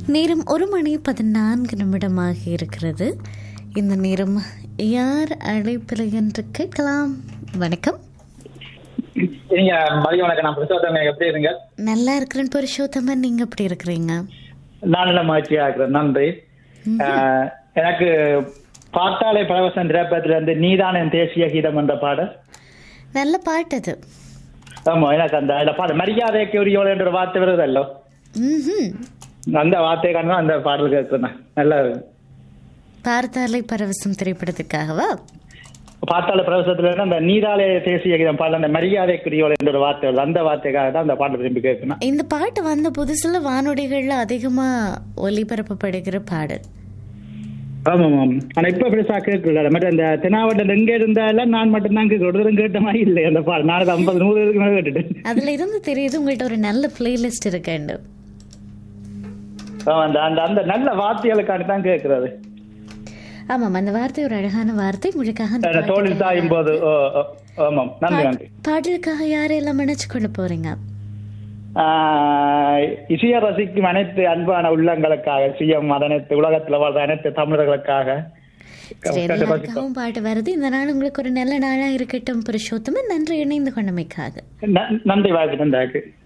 நேரம் ஒரு மணி பதினான்கு நிமிடமாக இருக்கிறது இந்த நேரம் யார் அழைப்பில் என்று கேட்கலாம் வணக்கம் நீங்க மதிய வணக்கம் நான் புருஷோத்தமன் எப்படி இருங்க நல்லா இருக்கிறேன் புருஷோத்தமன் நீங்க எப்படி இருக்கிறீங்க நான் நல்ல மகிழ்ச்சியா இருக்கிறேன் நன்றி ஆஹ், எனக்கு பாட்டாளை பரவசன் திரைப்படத்துல இருந்து நீதான் என் தேசிய கீதம் என்ற பாடல் நல்ல பாட்டு அது ஆமா எனக்கு அந்த அந்த பாடல் மரியாதைக்கு உரியோடு என்ற வார்த்தை வருதல்லோ ம்ஹும். அந்த வார்த்தையை கண்டு அந்த பாடல் கேட்கிறேன் நல்ல பார்த்தாலை பரவசம் திரைப்படத்துக்காகவா பாட்டாள பிரவேசத்துல இருந்து அந்த நீதாலே தேசிய கீதம் பாடல் அந்த மரியாதைக்குரியோடு என்ற ஒரு வார்த்தை வருது அந்த வார்த்தைக்காக தான் அந்த பாடல் விரும்பி கேட்கணும் இந்த பாட்டு வந்த புதுசுல வானொலிகள்ல அதிகமா ஒலிபரப்பப்படுகிற பாடல் ஆமாம் ஆமாம் ஆனா இப்ப பெருசா கேட்கல மற்ற அந்த தெனாவட்டில் எங்க இருந்தாலும் நான் மட்டும்தான் கேட்க ஒரு தரம் கேட்ட மாதிரி இல்லை அந்த பாடல் நான் ஐம்பது நூறு இருக்கு மேல கேட்டுட்டேன் அதுல இருந்து தெரியுது உங்கள்ட்ட ஒரு நல்ல பிளேலிஸ்ட் இருக்குன்னு ஆமா, அந்த அந்த அந்த நல்ல வார்த்தைகளுக்காண்டி தான் கேட்கறது ஆமாம் அந்த வார்த்தை ஒரு அழகான வார்த்தை உங்களுக்காக அந்த அந்த தோளில் பாட்டுக்காக- தாயும் போது ஓ, ஓ, ஆமாம் நன்றி நன்றி பாடலுக்காக யாரெல்லாம் நினைச்சு கொள்ள போறீங்க ஆஹ், இசைய ரசிக்கும் அனைத்து அன்பான உள்ளங்களுக்காக சிஎம் அனைத்து உலகத்துல வாழ்ற அனைத்து தமிழர்களுக்காக சரி எல்லாருக்காகவும் பாட்டு வருது இந்த நாள் உங்களுக்கு ஒரு நல்ல நாளா இருக்கட்டும் புருஷோத்தமன் நன்றி இணைந்து கொண்டமைக்காக ந- நன்றி வாய்ப்பு நன்றாக்கு